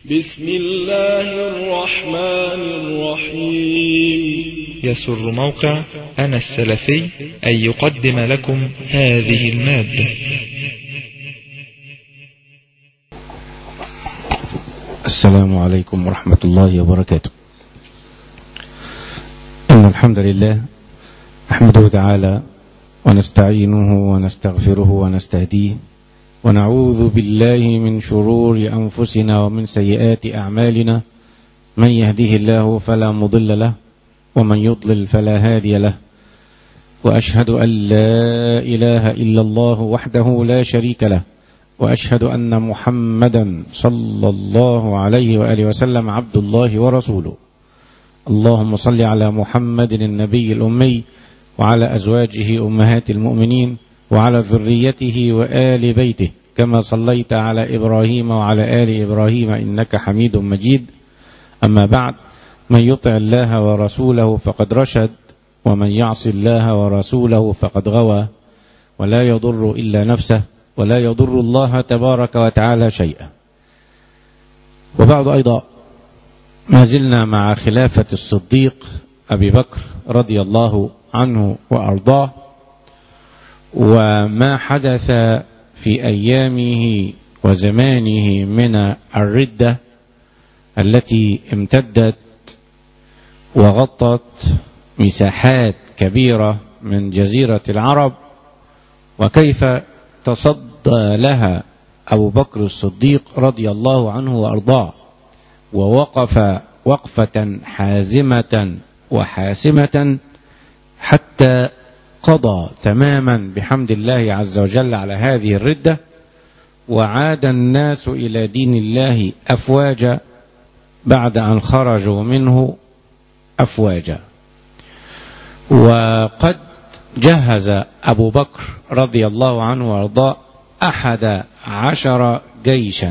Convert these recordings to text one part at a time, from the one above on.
بسم الله الرحمن الرحيم يسر موقع أنا السلفي أن يقدم لكم هذه المادة السلام عليكم ورحمة الله وبركاته إن الحمد لله نحمده تعالى ونستعينه ونستغفره ونستهديه ونعوذ بالله من شرور أنفسنا ومن سيئات أعمالنا من يهده الله فلا مضل له ومن يضلل فلا هادي له وأشهد أن لا إله إلا الله وحده لا شريك له وأشهد أن محمدا صلى الله عليه وآله وسلم عبد الله ورسوله اللهم صل على محمد النبي الأمي وعلى أزواجه أمهات المؤمنين وعلى ذريته وآل بيته كما صليت على إبراهيم وعلى آل إبراهيم إنك حميد مجيد أما بعد من يطع الله ورسوله فقد رشد ومن يعص الله ورسوله فقد غوى ولا يضر إلا نفسه ولا يضر الله تبارك وتعالى شيئا وبعد أيضا ما زلنا مع خلافة الصديق أبي بكر رضي الله عنه وأرضاه وما حدث في أيامه وزمانه من الردة التي امتدت وغطت مساحات كبيرة من جزيرة العرب وكيف تصدى لها أبو بكر الصديق رضي الله عنه وأرضاه ووقف وقفة حازمة وحاسمة حتى قضى تماما بحمد الله عز وجل على هذه الردة وعاد الناس إلى دين الله أفواجا بعد أن خرجوا منه أفواجا وقد جهز أبو بكر رضي الله عنه وارضاه أحد عشر جيشا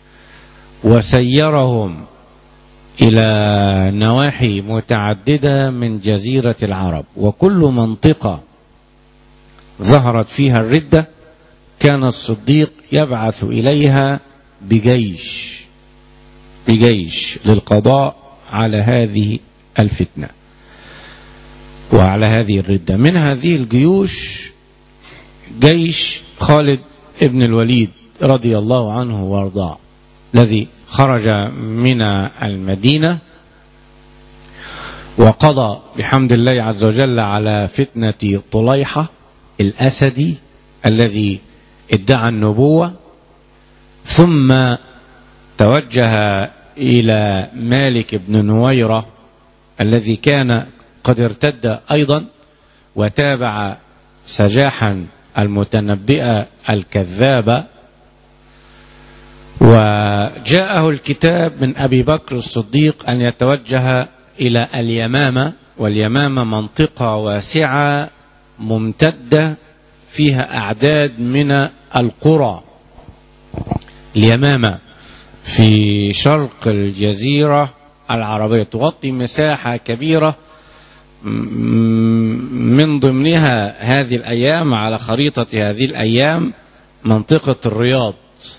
وسيرهم إلى نواحي متعددة من جزيرة العرب وكل منطقة ظهرت فيها الردة كان الصديق يبعث إليها بجيش بجيش للقضاء على هذه الفتنة وعلى هذه الردة من هذه الجيوش جيش خالد ابن الوليد رضي الله عنه وارضاه الذي خرج من المدينة وقضى بحمد الله عز وجل على فتنة طليحة الأسدي الذي ادعى النبوة ثم توجه إلى مالك بن نويرة الذي كان قد ارتد أيضا وتابع سجاحا المتنبئة الكذابة وجاءه الكتاب من أبي بكر الصديق أن يتوجه إلى اليمامة واليمامة منطقة واسعة ممتدة فيها أعداد من القرى اليمامة في شرق الجزيرة العربية تغطي مساحة كبيرة من ضمنها هذه الأيام على خريطة هذه الأيام منطقة الرياض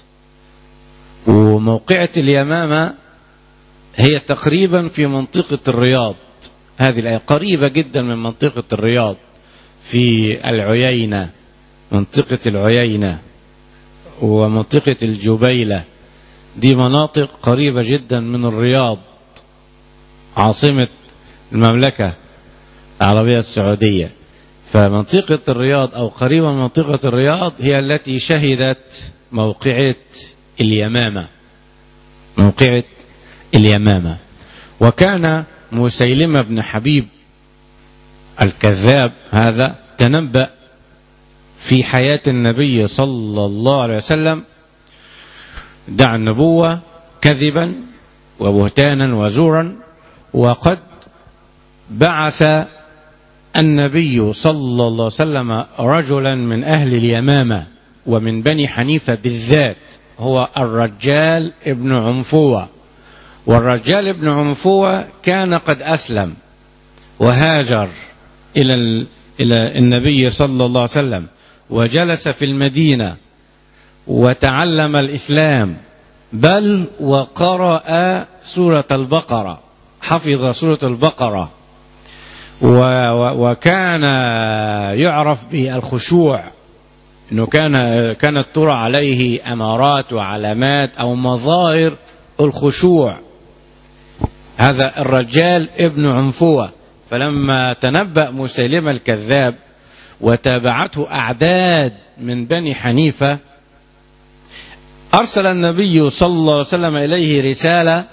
وموقعة اليمامة هي تقريبا في منطقة الرياض هذه الآية قريبة جدا من منطقة الرياض في العيينة منطقة العيينة ومنطقة الجبيلة دي مناطق قريبة جدا من الرياض عاصمة المملكة العربية السعودية فمنطقة الرياض أو قريبة من منطقة الرياض هي التي شهدت موقعة اليمامة موقعة اليمامة وكان مسيلمة بن حبيب الكذاب هذا تنبأ في حياة النبي صلى الله عليه وسلم دعا النبوة كذبا وبهتانا وزورا وقد بعث النبي صلى الله عليه وسلم رجلا من أهل اليمامة ومن بني حنيفة بالذات هو الرجال ابن عنفوة والرجال ابن عنفوة كان قد أسلم وهاجر إلى إلى النبي صلى الله عليه وسلم وجلس في المدينة وتعلم الإسلام بل وقرأ سورة البقرة حفظ سورة البقرة وكان يعرف بالخشوع انه كان كانت ترى عليه امارات وعلامات او مظاهر الخشوع هذا الرجال ابن عنفوه فلما تنبأ مسيلمة الكذاب وتابعته أعداد من بني حنيفة أرسل النبي صلى الله عليه وسلم إليه رسالة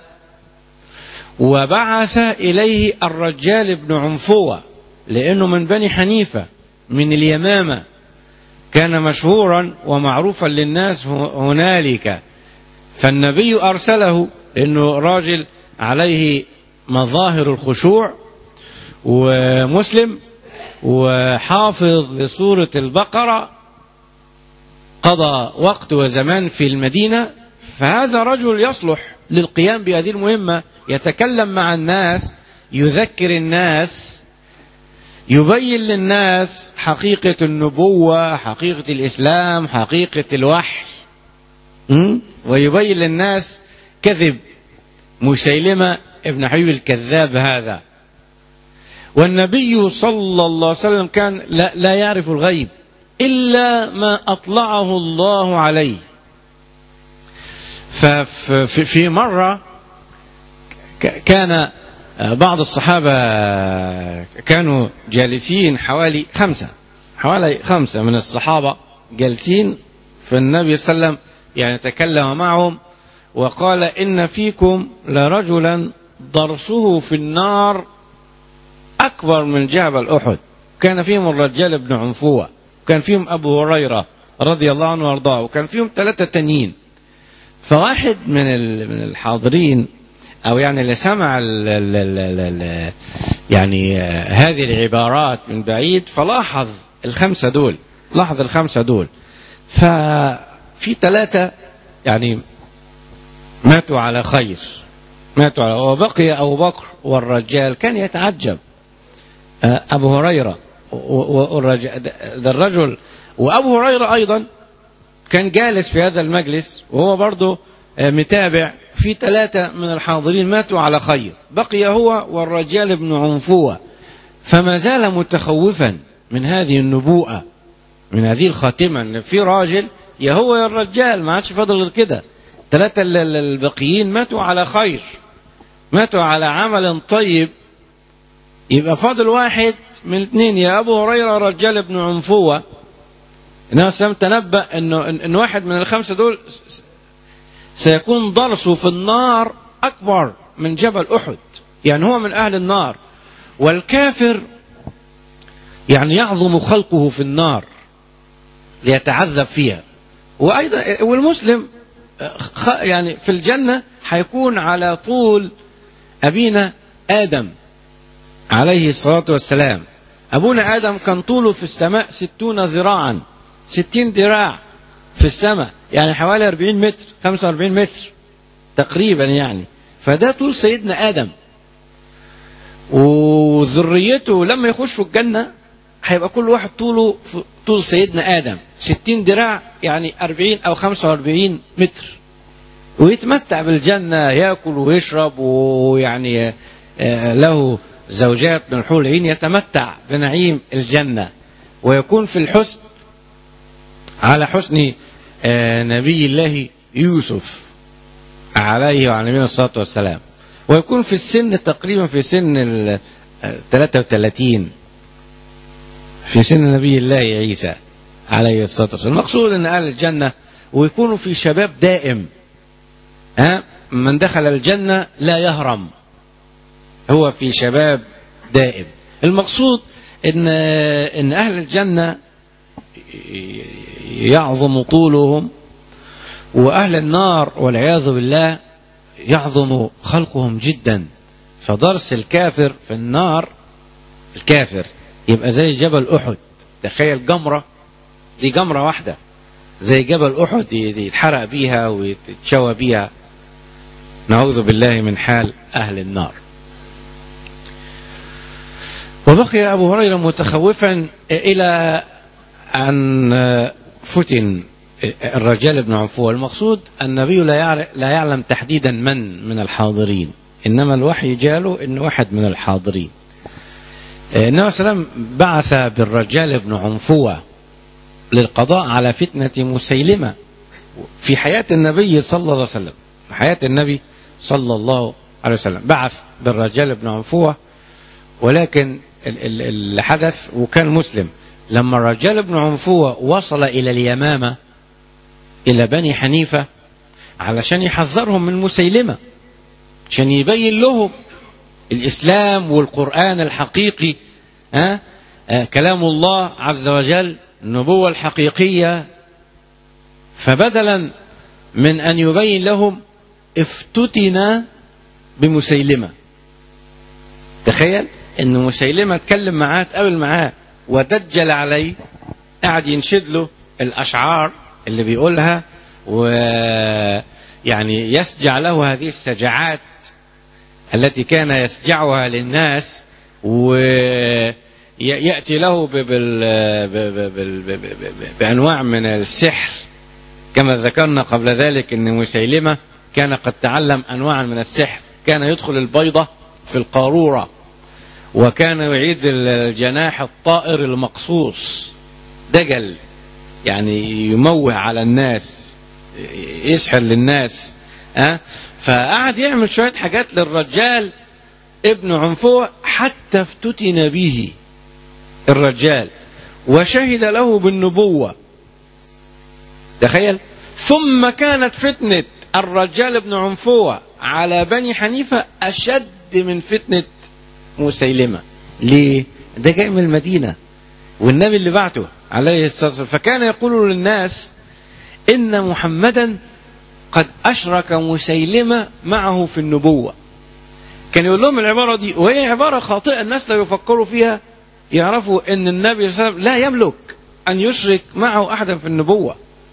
وبعث إليه الرجال بن عنفوة لأنه من بني حنيفة من اليمامة كان مشهورا ومعروفا للناس هنالك فالنبي أرسله لأنه راجل عليه مظاهر الخشوع ومسلم وحافظ لسورة البقرة قضى وقت وزمان في المدينة فهذا رجل يصلح للقيام بهذه المهمة يتكلم مع الناس يذكر الناس يبين للناس حقيقة النبوة حقيقة الإسلام حقيقة الوحي ويبين للناس كذب مسيلمة ابن حبيب الكذاب هذا والنبي صلى الله عليه وسلم كان لا, لا يعرف الغيب إلا ما أطلعه الله عليه ففي مرة كان بعض الصحابة كانوا جالسين حوالي خمسة حوالي خمسة من الصحابة جالسين فالنبي صلى الله عليه وسلم يعني تكلم معهم وقال إن فيكم لرجلا ضرسه في النار أكبر من جبل أحد كان فيهم الرجال بن عنفوة كان فيهم أبو هريرة رضي الله عنه وارضاه وكان فيهم ثلاثة تانيين فواحد من من الحاضرين أو يعني اللي سمع ال ال ال ال يعني هذه العبارات من بعيد فلاحظ الخمسة دول لاحظ الخمسة دول ففي ثلاثة يعني ماتوا على خير ماتوا على وبقي أبو بكر والرجال كان يتعجب أبو هريرة ده الرجل وأبو هريرة أيضا كان جالس في هذا المجلس وهو برضه متابع في ثلاثة من الحاضرين ماتوا على خير بقي هو والرجال ابن عنفوة فما زال متخوفا من هذه النبوءة من هذه الخاتمة ان في راجل يا هو يا الرجال ما عادش فاضل غير كده ثلاثة الباقيين ماتوا على خير ماتوا على عمل طيب يبقى فاضل واحد من الاثنين يا ابو هريره رجال ابن عنفوه النبي صلى تنبأ انه ان واحد من الخمسه دول سيكون ضرسه في النار اكبر من جبل احد يعني هو من اهل النار والكافر يعني يعظم خلقه في النار ليتعذب فيها وايضا والمسلم يعني في الجنه هيكون على طول ابينا ادم عليه الصلاة والسلام أبونا آدم كان طوله في السماء ستون ذراعا ستين ذراع في السماء يعني حوالي أربعين متر خمسة وأربعين متر تقريبا يعني فده طول سيدنا آدم وذريته لما يخشوا الجنة هيبقى كل واحد طوله في طول سيدنا آدم ستين ذراع يعني أربعين أو خمسة وأربعين متر ويتمتع بالجنة يأكل ويشرب ويعني له زوجات من الحور العين يتمتع بنعيم الجنة ويكون في الحسن على حسن نبي الله يوسف عليه وعلى نبينا الصلاة والسلام ويكون في السن تقريبا في سن ال 33 في سن نبي الله عيسى عليه الصلاة والسلام المقصود أن أهل الجنة ويكونوا في شباب دائم ها من دخل الجنة لا يهرم هو في شباب دائم المقصود ان ان اهل الجنه يعظم طولهم واهل النار والعياذ بالله يعظم خلقهم جدا فضرس الكافر في النار الكافر يبقى زي جبل احد تخيل جمره دي جمره واحده زي جبل احد يتحرق بيها ويتشوى بيها نعوذ بالله من حال اهل النار وبقي أبو هريرة متخوفا إلى أن فتن الرجال ابن عنفوة المقصود النبي لا يعرف لا يعلم تحديدا من من الحاضرين إنما الوحي جاله إن واحد من الحاضرين النبي صلى الله عليه وسلم بعث بالرجال ابن عنفوة للقضاء على فتنة مسيلمة في حياة النبي صلى الله عليه وسلم في حياة النبي صلى الله عليه وسلم بعث بالرجال ابن عنفوة ولكن اللي حدث وكان مسلم لما الرجال ابن عنفوة وصل إلى اليمامة إلى بني حنيفة علشان يحذرهم من مسيلمة عشان يبين لهم الإسلام والقرآن الحقيقي ها آه كلام الله عز وجل النبوة الحقيقية فبدلا من أن يبين لهم افتتنا بمسيلمة تخيل ان مسيلمة اتكلم معاه اتقابل معاه ودجل عليه قاعد ينشد له الاشعار اللي بيقولها ويعني يسجع له هذه السجعات التي كان يسجعها للناس ويأتي له بأنواع من السحر كما ذكرنا قبل ذلك أن مسيلمة كان قد تعلم أنواعا من السحر كان يدخل البيضة في القارورة وكان يعيد الجناح الطائر المقصوص دجل يعني يموه على الناس يسحر للناس أه؟ فقعد يعمل شوية حاجات للرجال ابن عنفوة حتى افتتن به الرجال وشهد له بالنبوة تخيل ثم كانت فتنة الرجال ابن عنفوة على بني حنيفة أشد من فتنة مسيلمة ليه؟ ده جاي من المدينة والنبي اللي بعته عليه الصلاة والسلام فكان يقول للناس إن محمدا قد أشرك مسيلمة معه في النبوة كان يقول لهم العبارة دي وهي عبارة خاطئة الناس لا يفكروا فيها يعرفوا أن النبي صلى الله عليه وسلم لا يملك أن يشرك معه أحدا في النبوة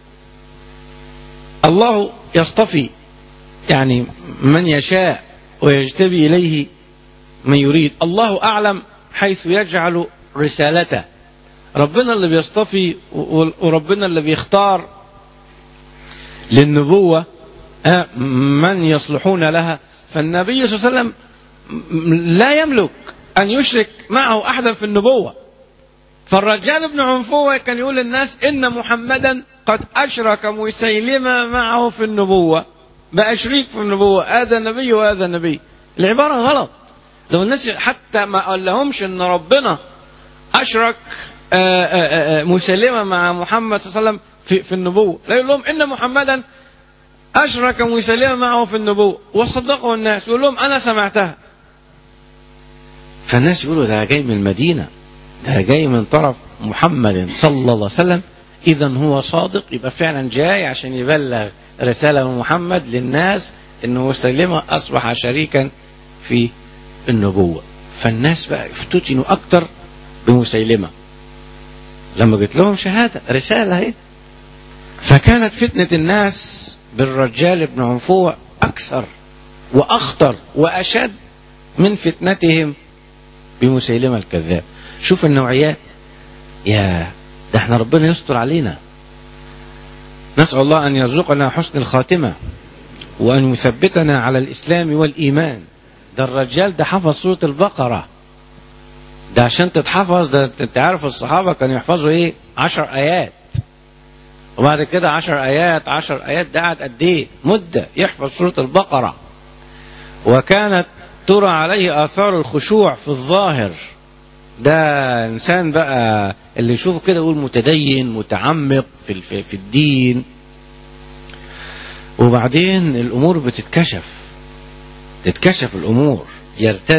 الله يصطفي يعني من يشاء ويجتبي إليه من يريد الله أعلم حيث يجعل رسالته ربنا اللي بيصطفي وربنا اللي بيختار للنبوة من يصلحون لها فالنبي صلى الله عليه وسلم لا يملك أن يشرك معه أحدا في النبوة فالرجال ابن عنفوة كان يقول للناس إن محمدا قد أشرك مسيلمة معه في النبوة بقى شريك في النبوة هذا نبي وهذا نبي العبارة غلط لو الناس حتى ما قال لهمش ان ربنا اشرك آآ آآ مسلمه مع محمد صلى الله عليه وسلم في, في النبوه لا يقول لهم ان محمدا اشرك مسلمه معه في النبوه وصدقه الناس يقول لهم انا سمعتها فالناس يقولوا ده جاي من المدينه ده جاي من طرف محمد صلى الله عليه وسلم اذا هو صادق يبقى فعلا جاي عشان يبلغ رساله من محمد للناس ان مسلمه اصبح شريكا في النبوة فالناس بقى افتتنوا أكتر بمسيلمة لما قلت لهم شهادة رسالة هي فكانت فتنة الناس بالرجال ابن عنفوة أكثر وأخطر وأشد من فتنتهم بمسيلمة الكذاب شوف النوعيات يا ده احنا ربنا يستر علينا نسأل الله أن يرزقنا حسن الخاتمة وأن يثبتنا على الإسلام والإيمان ده الرجال ده حفظ سورة البقرة ده عشان تتحفظ ده انت عارف الصحابة كانوا يحفظوا ايه عشر آيات وبعد كده عشر آيات عشر آيات ده قعد قد ايه مدة يحفظ سورة البقرة وكانت ترى عليه آثار الخشوع في الظاهر ده إنسان بقى اللي يشوفه كده يقول متدين متعمق في, في, في الدين وبعدين الأمور بتتكشف تتكشف الأمور يرتد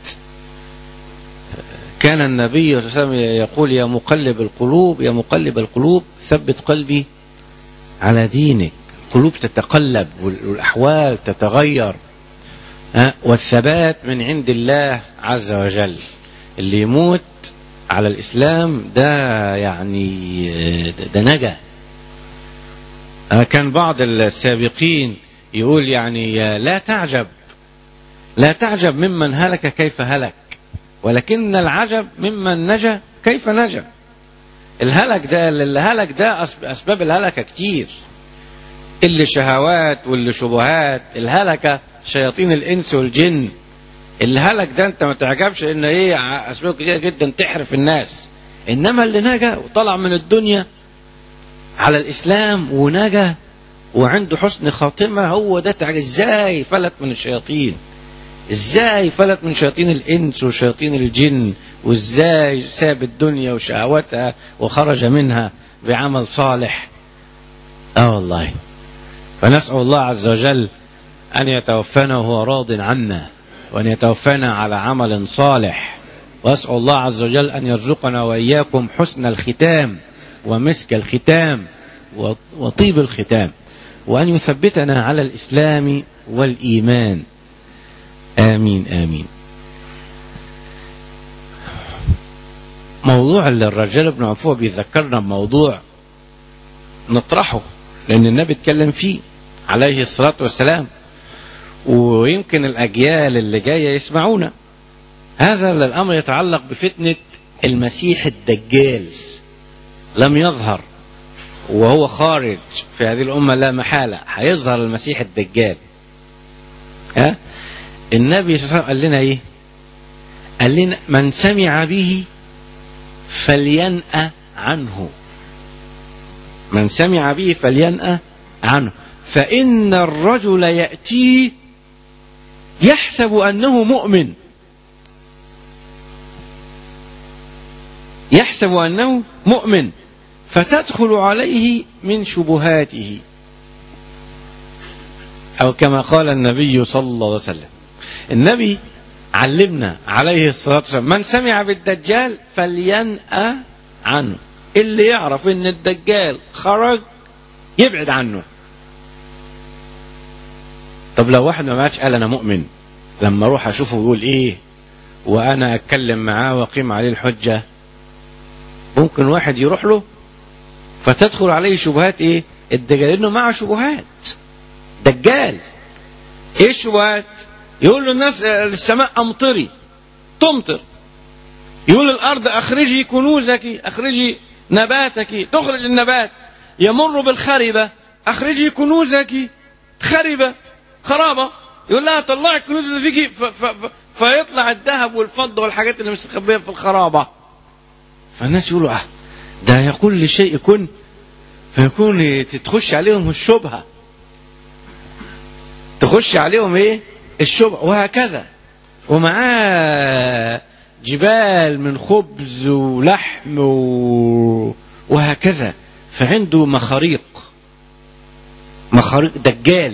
كان النبي صلى الله عليه وسلم يقول يا مقلب القلوب يا مقلب القلوب ثبت قلبي على دينك القلوب تتقلب والأحوال تتغير والثبات من عند الله عز وجل اللي يموت على الإسلام ده يعني ده نجا كان بعض السابقين يقول يعني لا تعجب لا تعجب ممن هلك كيف هلك ولكن العجب ممن نجا كيف نجا الهلك ده اللي هلك ده أسب- اسباب الهلكه كتير اللي شهوات واللي شبهات الهلكه شياطين الانس والجن الهلك ده انت ما تعجبش ان ايه ع- اسباب كتير جدا تحرف الناس انما اللي نجا وطلع من الدنيا على الاسلام ونجا وعنده حسن خاتمه هو ده تعجب ازاي فلت من الشياطين ازاي فلت من شياطين الانس وشياطين الجن وازاي ساب الدنيا وشهواتها وخرج منها بعمل صالح اه والله فنسال الله عز وجل ان يتوفانا وهو راض عنا وان يتوفانا على عمل صالح واسال الله عز وجل ان يرزقنا واياكم حسن الختام ومسك الختام و- وطيب الختام وان يثبتنا على الاسلام والايمان آمين آمين موضوع اللي الرجال بن عفوة بيذكرنا بموضوع نطرحه لأن النبي اتكلم فيه عليه الصلاة والسلام ويمكن الأجيال اللي جاية يسمعونا هذا الأمر يتعلق بفتنة المسيح الدجال لم يظهر وهو خارج في هذه الأمة لا محالة هيظهر المسيح الدجال ها النبي صلى الله عليه وسلم قال لنا ايه قال لنا من سمع به فلينأ عنه من سمع به فلينأ عنه فإن الرجل يأتي يحسب أنه مؤمن يحسب أنه مؤمن فتدخل عليه من شبهاته أو كما قال النبي صلى الله عليه وسلم النبي علمنا عليه الصلاة والسلام من سمع بالدجال فلينأى عنه اللي يعرف ان الدجال خرج يبعد عنه طب لو واحد ما ماتش قال انا مؤمن لما اروح اشوفه يقول ايه وانا اتكلم معاه واقيم عليه الحجة ممكن واحد يروح له فتدخل عليه شبهات ايه الدجال انه معه شبهات دجال ايه الشبهات يقول له الناس السماء امطري تمطر يقول الارض اخرجي كنوزك اخرجي نباتك تخرج النبات يمر بالخربة اخرجي كنوزك خربة خرابة يقول لها طلعي الكنوز اللي فيكي ف ف ف فيطلع الذهب والفضة والحاجات اللي مستخبية في الخرابة فالناس يقولوا اه ده يقول لشيء كن فيكون تخش عليهم الشبهه تخش عليهم ايه الشبع وهكذا ومعاه جبال من خبز ولحم و... وهكذا فعنده مخاريق مخاريق دجال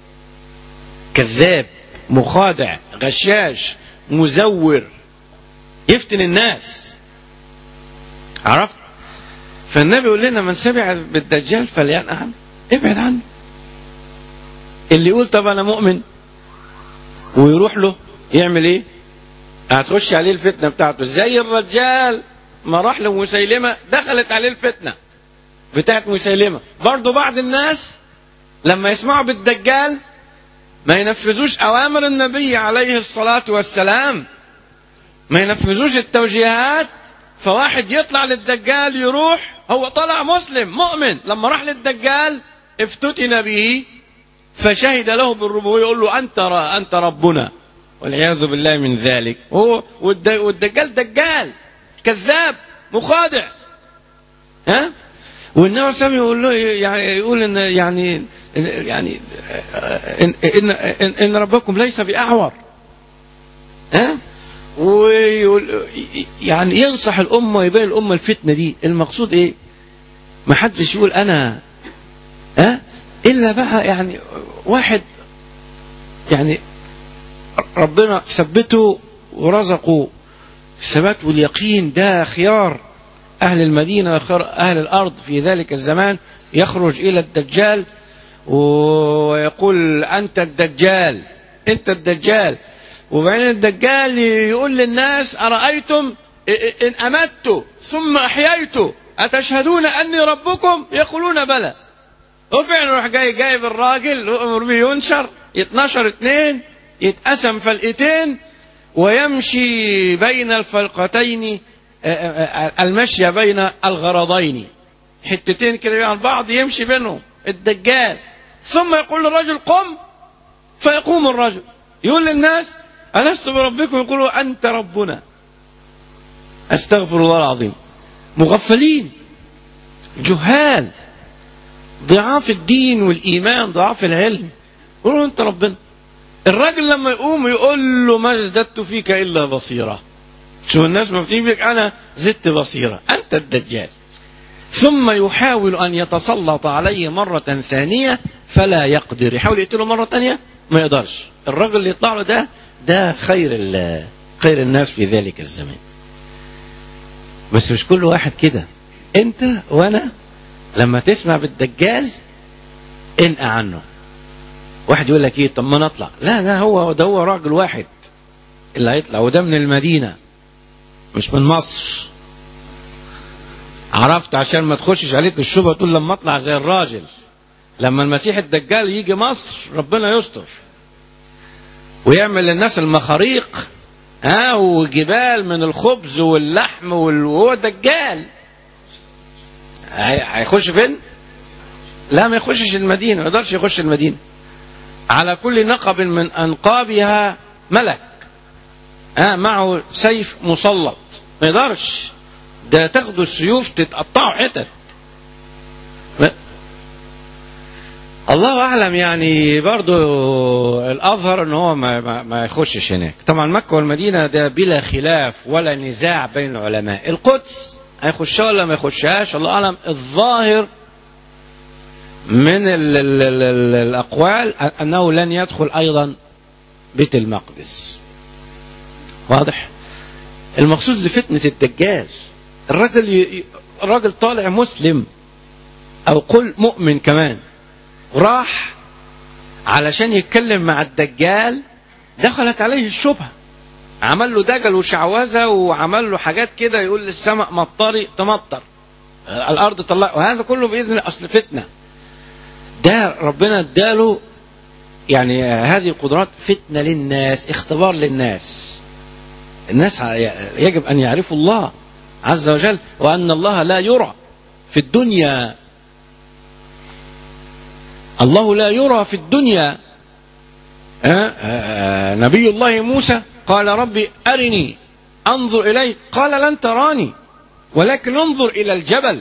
كذاب مخادع غشاش مزور يفتن الناس عرفت فالنبي يقول لنا من سمع بالدجال فلينأ عنه ابعد عنه اللي يقول طب انا مؤمن ويروح له يعمل ايه هتخش عليه الفتنه بتاعته زي الرجال ما راح لمسيلمه دخلت عليه الفتنه بتاعت مسيلمه برضه بعض الناس لما يسمعوا بالدجال ما ينفذوش اوامر النبي عليه الصلاه والسلام ما ينفذوش التوجيهات فواحد يطلع للدجال يروح هو طلع مسلم مؤمن لما راح للدجال افتتن به فشهد له بالربوبيه يقول له انت انت ربنا والعياذ بالله من ذلك هو والدجال دجال كذاب مخادع ها والنبي صلى الله عليه وسلم يقول له يعني يقول ان يعني يعني ان ان, إن, إن ربكم ليس باعور ها ويقول يعني ينصح الامه ويبين الامه الفتنه دي المقصود ايه؟ ما حدش يقول انا ها الا بقى يعني واحد يعني ربنا ثبته ورزقه الثبات واليقين ده خيار اهل المدينه وخيار اهل الارض في ذلك الزمان يخرج الى الدجال ويقول انت الدجال انت الدجال وبعدين الدجال يقول للناس ارايتم ان امت ثم احييت اتشهدون اني ربكم يقولون بلى وفعلا راح جاي جايب الراجل وامر به ينشر يتنشر اثنين يتقسم فلقتين ويمشي بين الفلقتين آه، آه، آه، المشي بين الغرضين حتتين كده عن بعض يمشي بينهم الدجال ثم يقول للرجل قم فيقوم الرجل يقول للناس ألست بربكم يقولوا أنت ربنا أستغفر الله العظيم مغفلين جهال ضعاف الدين والإيمان ضعاف العلم يقولوا أنت ربنا الراجل لما يقوم يقول له ما ازددت فيك إلا بصيرة شو الناس مفتين بك أنا زدت بصيرة أنت الدجال ثم يحاول أن يتسلط عليه مرة ثانية فلا يقدر يحاول يقتله مرة ثانية ما يقدرش الرجل اللي يطلع له ده ده خير ال- خير الناس في ذلك الزمان بس مش كل واحد كده انت وانا لما تسمع بالدجال انقى عنه واحد يقول لك ايه طب ما نطلع لا لا هو ده هو راجل واحد اللي هيطلع وده من المدينة مش من مصر عرفت عشان ما تخشش عليك الشبهة تقول لما اطلع زي الراجل لما المسيح الدجال يجي مصر ربنا يستر ويعمل للناس المخاريق ها وجبال من الخبز واللحم وال- وهو دجال هي- هيخش فين؟ لا ما يخشش المدينة ما يقدرش يخش المدينة على كل نقب من أنقابها ملك ها معه سيف مسلط ما يقدرش ده تاخدوا السيوف تتقطعوا حتت ما- الله اعلم يعني برضو الاظهر ان هو ما, ما, ما يخشش هناك طبعا مكه والمدينه ده بلا خلاف ولا نزاع بين العلماء القدس هيخشها ولا ما يخشهاش الله اعلم الظاهر من ال ال ال ال الاقوال انه لن يدخل ايضا بيت المقدس واضح المقصود لفتنه الدجال الرجل ي... الراجل طالع مسلم او قل مؤمن كمان راح علشان يتكلم مع الدجال دخلت عليه الشبهة عمل له دجل وشعوذة وعمل له حاجات كده يقول للسماء مطري تمطر الأرض طلع وهذا كله بإذن الله أصل فتنة ده ربنا اداله يعني هذه القدرات فتنة للناس اختبار للناس الناس يجب أن يعرفوا الله عز وجل وأن الله لا يرى في الدنيا الله لا يرى في الدنيا آه آه نبي الله موسى قال ربي أرني أنظر إليك قال لن تراني ولكن انظر إلى الجبل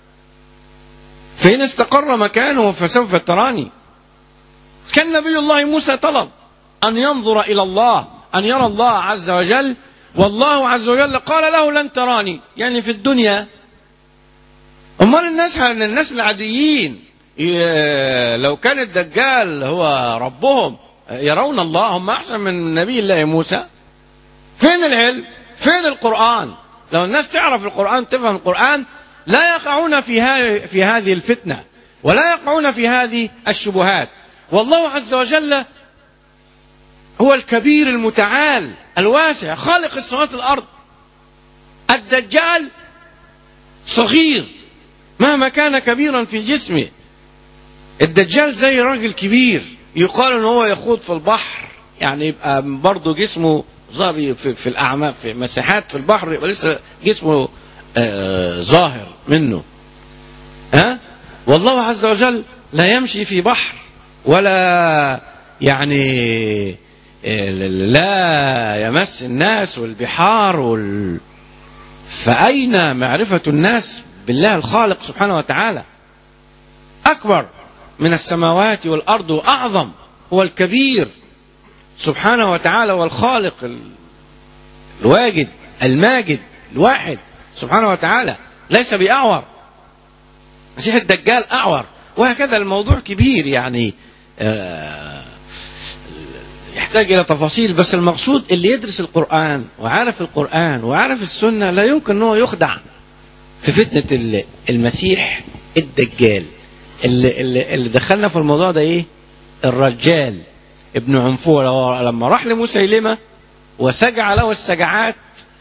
فإن استقر مكانه فسوف تراني كان نبي الله موسى طلب أن ينظر إلى الله أن يرى الله عز وجل والله عز وجل قال له لن تراني يعني في الدنيا أمال الناس الناس العاديين لو كان الدجال هو ربهم يرون الله هم أحسن من نبي الله موسى فين العلم فين القرآن لو الناس تعرف القرآن تفهم القرآن لا يقعون في, في هذه الفتنة ولا يقعون في هذه الشبهات والله عز وجل هو الكبير المتعال الواسع خالق السماوات والأرض الدجال صغير مهما كان كبيرا في جسمه الدجال زي راجل كبير يقال ان هو يخوض في البحر يعني يبقى برضه جسمه ظاهر في, في الاعماق في مساحات في البحر يبقى لسه جسمه آه ظاهر منه ها والله عز وجل لا يمشي في بحر ولا يعني لا يمس الناس والبحار وال... فأين معرفة الناس بالله الخالق سبحانه وتعالى أكبر من السماوات والأرض وأعظم هو الكبير سبحانه وتعالى والخالق الواجد الماجد الواحد سبحانه وتعالى ليس بأعور مسيح الدجال أعور وهكذا الموضوع كبير يعني يحتاج إلى تفاصيل بس المقصود اللي يدرس القرآن وعارف القرآن وعارف السنة لا يمكن أنه يخدع في فتنة المسيح الدجال اللي, اللي, اللي دخلنا في الموضوع ده ايه الرجال ابن عنفوة لما راح لمسيلمة وسجع له السجعات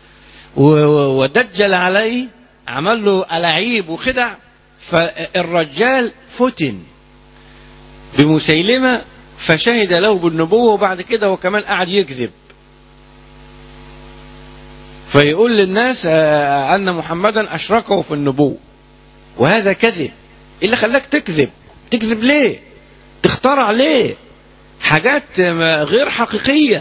ودجل عليه عمل له ألاعيب وخدع فالرجال فتن بمسيلمة فشهد له بالنبوة وبعد كده هو كمان قعد يكذب فيقول للناس آه، أن محمدا أشركه في النبوة وهذا كذب إيه اللي خلاك تكذب تكذب ليه تخترع ليه حاجات آه، غير حقيقية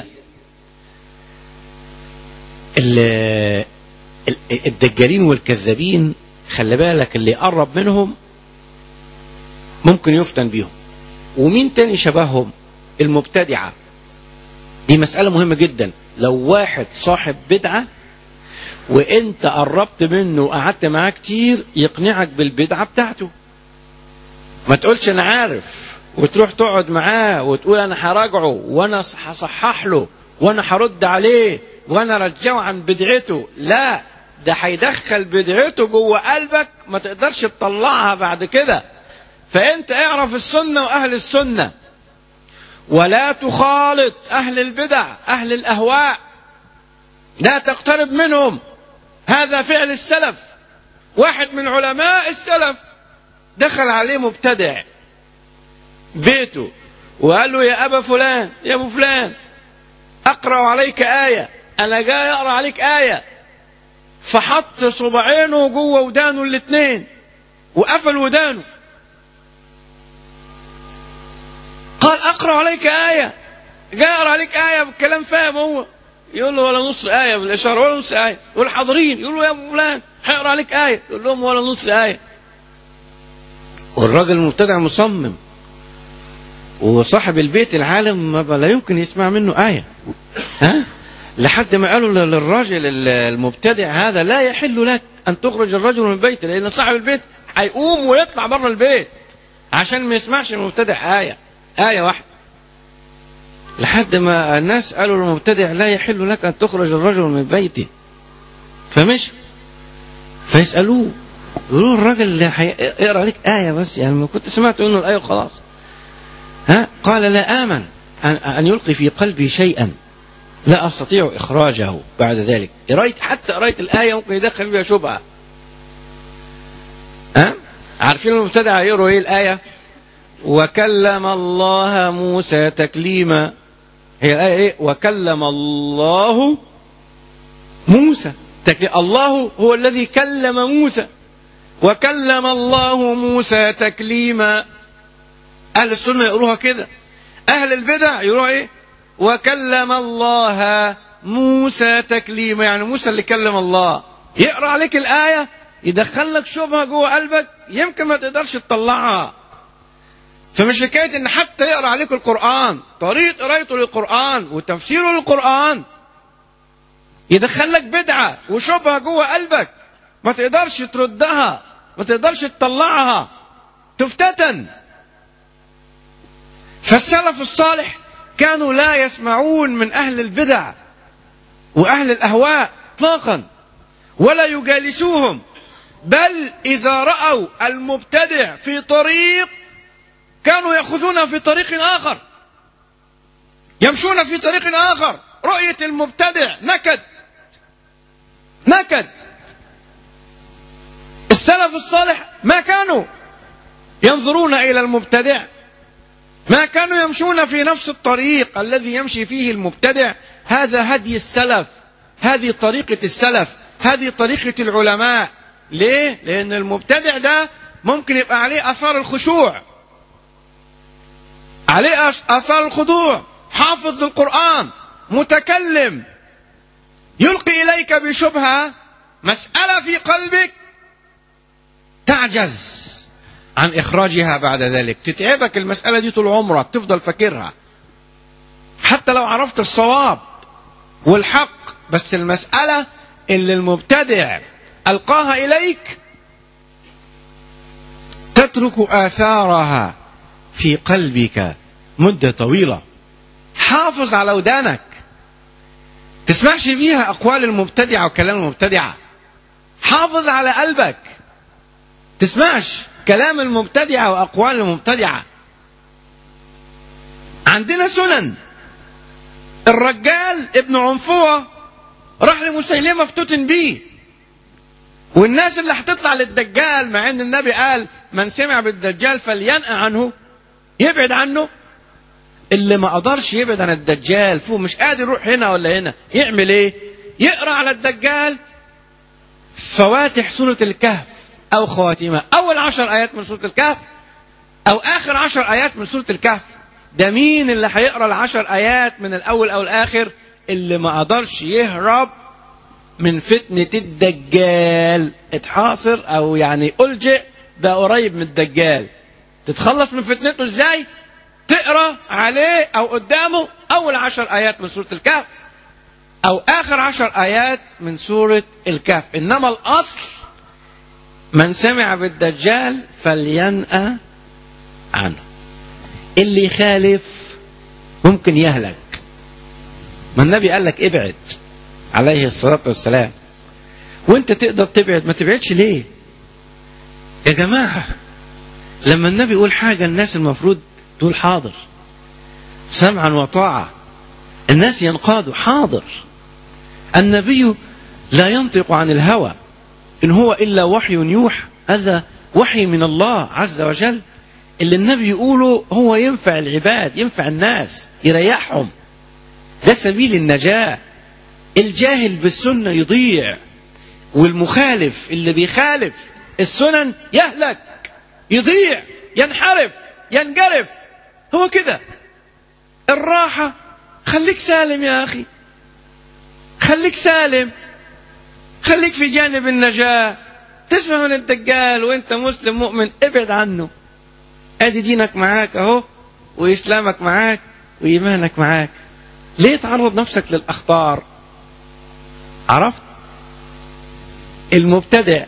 ال- ال- الدجالين والكذابين خلي بالك اللي يقرب منهم ممكن يفتن بيهم ومين تاني شبههم المبتدعة دي مسألة مهمة جدا لو واحد صاحب بدعة وانت قربت منه وقعدت معاه كتير يقنعك بالبدعة بتاعته ما تقولش انا عارف وتروح تقعد معاه وتقول انا هراجعه وانا هصحح له وانا هرد عليه وانا رجعه عن بدعته لا ده هيدخل بدعته جوه قلبك ما تقدرش تطلعها بعد كده فانت اعرف السنه واهل السنه ولا تخالط اهل البدع اهل الاهواء لا تقترب منهم هذا فعل السلف واحد من علماء السلف دخل عليه مبتدع بيته وقال له يا ابا فلان يا ابو فلان اقرا عليك ايه انا جاي اقرا عليك ايه فحط صباعينه جوه ودانه الاثنين وقفل ودانه قال اقرا عليك ايه جاي اقرا عليك ايه بالكلام فاهم هو يقول له ولا نص ايه بالاشاره ولا نص ايه يقول حاضرين يقول له يا ابو فلان هيقرا عليك ايه يقول لهم ولا نص ايه والراجل المبتدع مصمم وصاحب البيت العالم ما لا يمكن يسمع منه آية ها لحد ما قالوا للراجل المبتدع هذا لا يحل لك أن تخرج الرجل من بيته لأن صاحب البيت هيقوم ويطلع بره البيت عشان ما يسمعش المبتدع آية آية واحدة لحد ما الناس قالوا للمبتدع لا يحل لك أن تخرج الرجل من بيته فمشي فيسألوه يقولوا الراجل اللي هيقرا عليك آية بس يعني ما كنت سمعت منه الآية وخلاص ها قال لا آمن أن, أن يلقي في قلبي شيئا لا أستطيع إخراجه بعد ذلك قراية حتى قراية الآية ممكن يدخل بها شبهة ها عارفين المبتدع يقروا إيه الآية وكلم الله موسى تكليما هي الآية إيه وكلم الله موسى تكليم الله هو الذي كلم موسى وكلم الله موسى تكليما أهل السنة يقولوها كده أهل البدع يقولوها إيه وكلم الله موسى تكليما يعني موسى اللي كلم الله يقرأ عليك الآية يدخل لك شبهة جوه قلبك يمكن ما تقدرش تطلعها فمش حكاية إن حتى يقرأ عليك القرآن طريقة قرايته للقرآن وتفسيره للقرآن يدخل لك بدعة وشبهة جوه قلبك ما تقدرش تردها ما تقدرش تطلعها تفتتن فالسلف الصالح كانوا لا يسمعون من أهل البدع وأهل الأهواء اطلاقا ولا يجالسوهم بل إذا رأوا المبتدع في طريق كانوا يأخذونه في طريق آخر يمشون في طريق آخر رؤية المبتدع نكد نكد السلف الصالح ما كانوا ينظرون إلى المبتدع ما كانوا يمشون في نفس الطريق الذي يمشي فيه المبتدع هذا هدي السلف هذه طريقة السلف هذه طريقة العلماء ليه؟ لأن المبتدع ده ممكن يبقى عليه آثار الخشوع عليه آثار الخضوع حافظ للقرآن متكلم يلقي إليك بشبهة مسألة في قلبك تعجز عن إخراجها بعد ذلك تتعبك المسألة دي طول عمرك تفضل فاكرها حتى لو عرفت الصواب والحق بس المسألة اللي المبتدع ألقاها إليك تترك آثارها في قلبك مدة طويلة حافظ على ودانك تسمعش بيها أقوال المبتدعة وكلام المبتدعة حافظ على قلبك تسمعش كلام المبتدعة وأقوال المبتدعة عندنا سنن الرجال ابن عنفوة راح لمسيلمة افتتن بيه والناس اللي هتطلع للدجال مع ان النبي قال من سمع بالدجال فلينأ عنه يبعد عنه اللي ما قدرش يبعد عن الدجال فوق مش قادر يروح هنا ولا هنا يعمل ايه يقرأ على الدجال فواتح سورة الكهف أو خواتيمها أول عشر آيات من سورة الكهف أو آخر عشر آيات من سورة الكهف ده مين اللي هيقرأ العشر آيات من الأول أو الآخر اللي ما قدرش يهرب من فتنة الدجال اتحاصر أو يعني ألجئ بقى قريب من الدجال تتخلص من فتنته ازاي تقرا عليه او قدامه اول عشر ايات من سوره الكهف او اخر عشر ايات من سوره الكهف انما الاصل من سمع بالدجال فلينأى عنه اللي يخالف ممكن يهلك ما النبي قال لك ابعد عليه الصلاه والسلام وانت تقدر تبعد ما تبعدش ليه يا جماعه لما النبي يقول حاجة الناس المفروض تقول حاضر سمعا وطاعة الناس ينقادوا حاضر النبي لا ينطق عن الهوى إن هو إلا وحي يوحى هذا وحي من الله عز وجل اللي النبي يقوله هو ينفع العباد ينفع الناس يريحهم ده سبيل النجاة الجاهل بالسنة يضيع والمخالف اللي بيخالف السنن يهلك يضيع ينحرف ينجرف هو كده الراحة خليك سالم يا أخي خليك سالم خليك في جانب النجاة تسمع من الدجال وانت مسلم مؤمن ابعد عنه ادي دينك معاك اهو واسلامك معاك وايمانك معاك ليه تعرض نفسك للاخطار عرفت المبتدع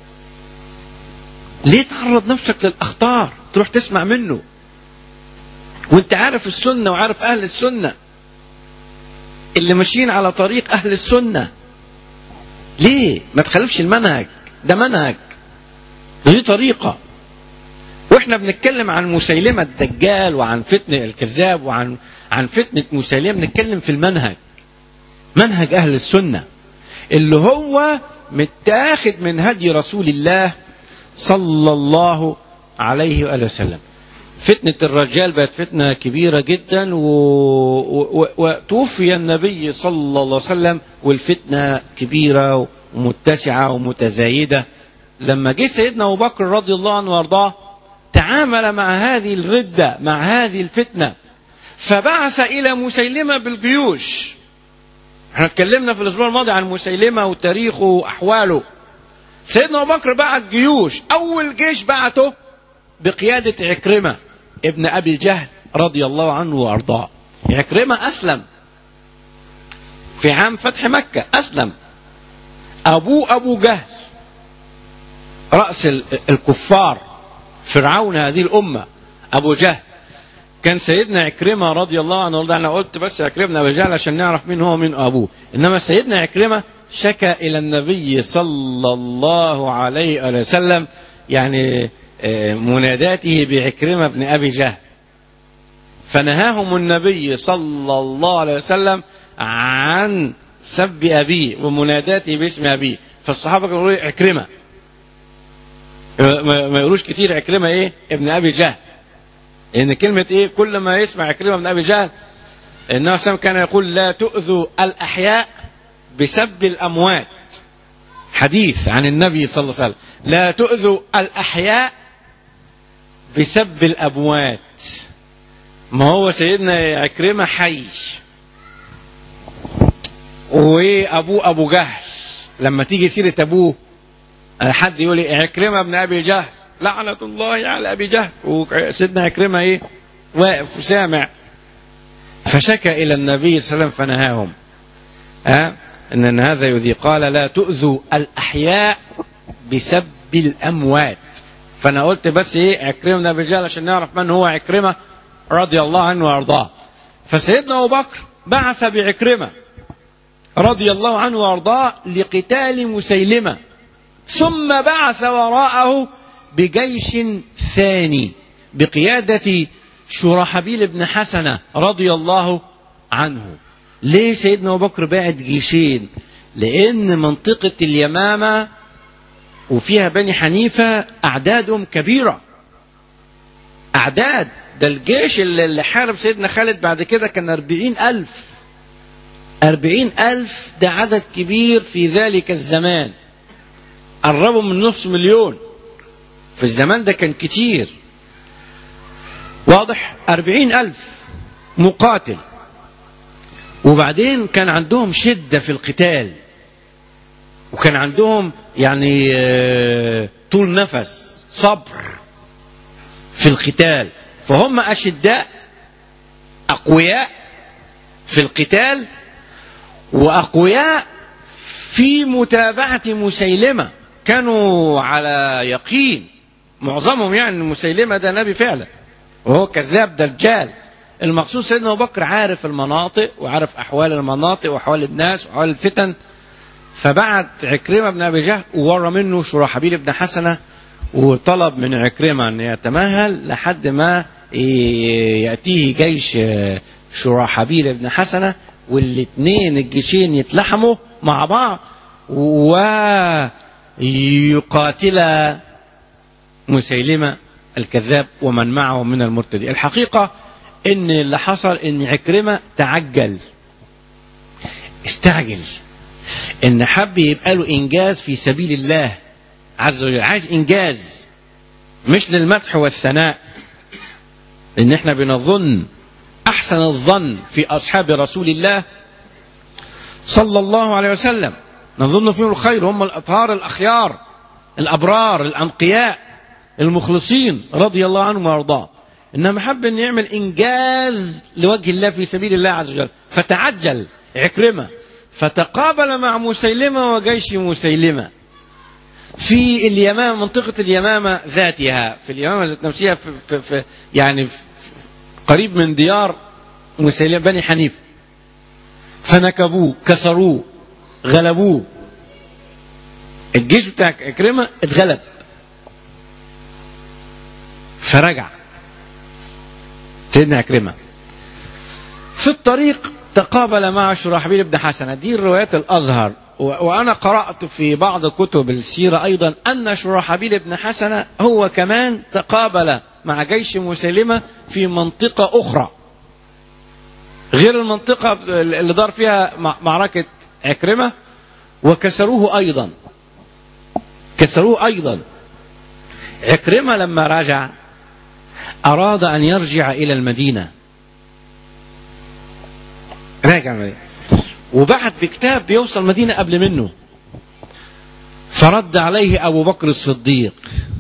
ليه تعرض نفسك للاخطار تروح تسمع منه وانت عارف السنه وعارف اهل السنه اللي ماشيين على طريق اهل السنه ليه ما تخالفش المنهج ده منهج دي طريقه واحنا بنتكلم عن مسيلمه الدجال وعن فتنه الكذاب وعن عن فتنه مسيلمه بنتكلم في المنهج منهج اهل السنه اللي هو متاخد من هدي رسول الله صلى الله عليه وآله وسلم فتنة الرجال بقت فتنة كبيرة جدا و... و... وتوفي النبي صلى الله عليه وسلم والفتنة كبيرة ومتسعة ومتزايدة لما جه سيدنا أبو بكر رضي الله عنه وارضاه تعامل مع هذه الردة مع هذه الفتنة فبعث إلى مسيلمة بالجيوش احنا اتكلمنا في الأسبوع الماضي عن مسيلمة وتاريخه وأحواله سيدنا أبو بكر بعت جيوش أول جيش بعته بقيادة عكرمة ابن أبي جهل رضي الله عنه وأرضاه عكرمة أسلم في عام فتح مكة أسلم أبوه أبو جهل رأس الكفار فرعون هذه الأمة أبو جهل كان سيدنا عكرمة رضي الله عنه وارضاه أنا قلت بس عكرمة أبو جهل عشان نعرف مين هو مين أبوه إنما سيدنا عكرمة شكى إلى النبي صلى الله عليه وسلم يعني مناداته بعكرمة بن أبي جهل فنهاهم النبي صلى الله عليه وسلم عن سب أبيه ومناداته باسم أبيه فالصحابة كانوا يقولوا عكرمة ما يقولوش كتير عكرمة إيه ابن أبي جهل لأن كلمة إيه كل ما يسمع عكرمة بن أبي جهل النبي صلى كان يقول لا تؤذوا الأحياء بسب الأموات حديث عن النبي صلى الله عليه وسلم لا تؤذوا الأحياء بسب الأموات ما هو سيدنا عكرمة حي وأبوه أبو جهل لما تيجي سيرة أبوه حد يقول لي عكرمة بن أبي جهل لعنة الله على أبي جهل وسيدنا عكرمة إيه واقف وسامع فشكى إلى النبي صلى الله عليه وسلم فنهاهم أه؟ ان هذا يذي قال لا تؤذوا الاحياء بسب الاموات فانا قلت بس ايه عكرمه بن ابي جهل عشان نعرف من هو عكرمه رضي الله عنه وارضاه فسيدنا ابو بكر بعث بعكرمه رضي الله عنه وارضاه لقتال مسيلمه ثم بعث وراءه بجيش ثاني بقياده شرحبيل بن حسنه رضي الله عنه ليه سيدنا أبو بكر بعت جيشين لأن منطقة اليمامة وفيها بني حنيفة أعدادهم كبيرة أعداد ده الجيش اللي حارب سيدنا خالد بعد كده كان أربعين ألف أربعين ألف ده عدد كبير في ذلك الزمان قربوا من نصف مليون في الزمان ده كان كتير واضح أربعين ألف مقاتل وبعدين كان عندهم شدة في القتال وكان عندهم يعني آه، طول نفس صبر في القتال فهم أشداء أقوياء في القتال وأقوياء في متابعة مسيلمة كانوا على يقين معظمهم يعني إن مسيلمة ده نبي فعلا وهو كذاب دجال المقصود سيدنا أبو بكر عارف المناطق وعارف أحوال المناطق وأحوال الناس وأحوال الفتن فبعت عكرمة بن أبي جهل وورى منه شرحبيل بن حسنة وطلب من عكرمة أن يتمهل لحد ما يأتيه جيش شرحبيل بن حسنة والاثنين الجيشين يتلحموا مع بعض ويقاتل مسيلمة الكذاب ومن معه من المرتدين الحقيقة ان اللي حصل ان عكرمة تعجل استعجل ان حب يبقى له انجاز في سبيل الله عز وجل عايز انجاز مش للمدح والثناء ان احنا بنظن احسن الظن في اصحاب رسول الله صلى الله عليه وسلم نظن فيهم الخير هم الاطهار الاخيار الابرار الانقياء المخلصين رضي الله عنهم وارضاه انما حب ان يعمل انجاز لوجه الله في سبيل الله عز وجل فتعجل عكرمه فتقابل مع مسيلمه وجيش مسيلمه في اليمامه منطقه اليمامه ذاتها في اليمامه ذات نفسها في, في, في يعني في قريب من ديار مسيلمه بني حنيفه فنكبوه كسروه غلبوه الجيش بتاع عكرمه اتغلب فرجع سيدنا عكرمة في الطريق تقابل مع شرحبيل بن حسنة دي روايات الأزهر و- وأنا قرأت في بعض كتب السيرة أيضا أن شرحبيل بن حسنة هو كمان تقابل مع جيش مسلمة في منطقة أخرى غير المنطقة اللي دار فيها مع- معركة عكرمة وكسروه أيضا كسروه أيضا عكرمة لما رجع أراد أن يرجع إلى المدينة راجع المدينة وبعت بكتاب بيوصل المدينة قبل منه فرد عليه أبو بكر الصديق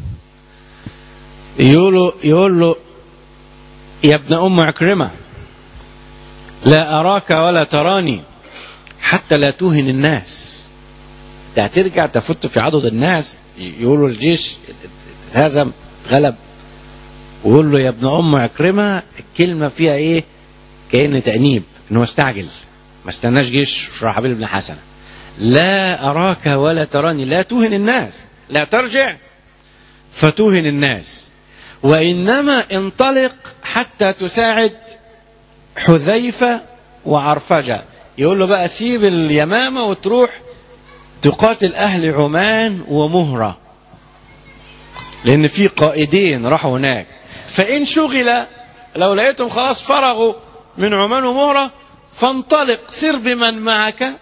يقول له, يقول له يا ابن أم عكرمة لا أراك ولا تراني حتى لا توهن الناس ده هترجع تفت في عدد الناس يقولوا الجيش هزم غلب ويقول له يا ابن ام عكرمه الكلمه فيها ايه؟ كأن تأنيب ان هو استعجل ما استناش جيش شرحبيل بن حسنه لا اراك ولا تراني لا توهن الناس لا ترجع فتوهن الناس وانما انطلق حتى تساعد حذيفه وعرفجه يقول له بقى سيب اليمامه وتروح تقاتل اهل عمان ومهره لان في قائدين راحوا هناك فان شغل لو لقيتهم خلاص فرغوا من عمان ومهره فانطلق سر بمن معك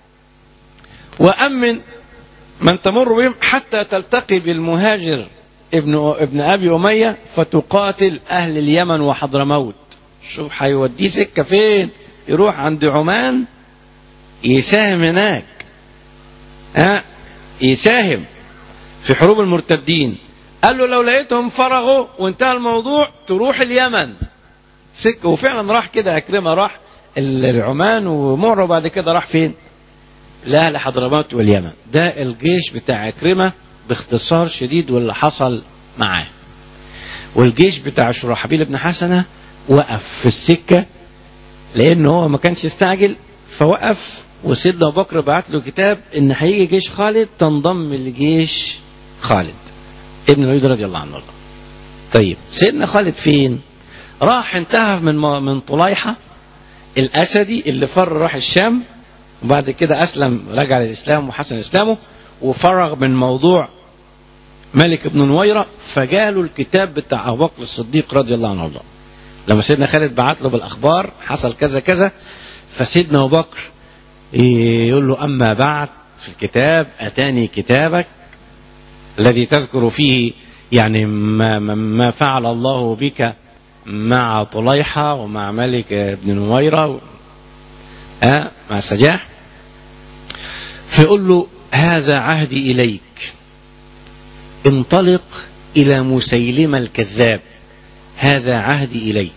وامن من تمر بهم حتى تلتقي بالمهاجر ابن ابن ابي اميه فتقاتل اهل اليمن وحضرموت شوف هيوديه سكه فين يروح عند عمان يساهم هناك ها يساهم في حروب المرتدين قال له لو لقيتهم فرغوا وانتهى الموضوع تروح اليمن سكة وفعلا راح كده عكرمة راح العمان ومر وبعد كده راح فين لأهل حضرموت واليمن ده الجيش بتاع عكرمة باختصار شديد واللي حصل معاه والجيش بتاع شرحبيل بن حسنة وقف في السكة لأنه هو ما كانش يستعجل فوقف وسيدنا أبو بكر بعت له كتاب إن هيجي جيش خالد تنضم لجيش خالد ابن الوليد رضي الله عنه الله. طيب سيدنا خالد فين؟ راح انتهى من من طليحه الاسدي اللي فر راح الشام وبعد كده اسلم رجع للاسلام وحسن اسلامه وفرغ من موضوع ملك بن نويره فجاله الكتاب بتاع ابو بكر الصديق رضي الله عنه الله. لما سيدنا خالد بعت له بالاخبار حصل كذا كذا فسيدنا ابو بكر يقول له أما بعد في الكتاب أتاني كتابك الذي تذكر فيه يعني ما, ما- ما فعل الله بك مع طليحة ومع ملك بن نميرة و- آه مع سجاح فيقول له هذا عهدي إليك انطلق إلى مسيلمة الكذاب هذا عهدي إليك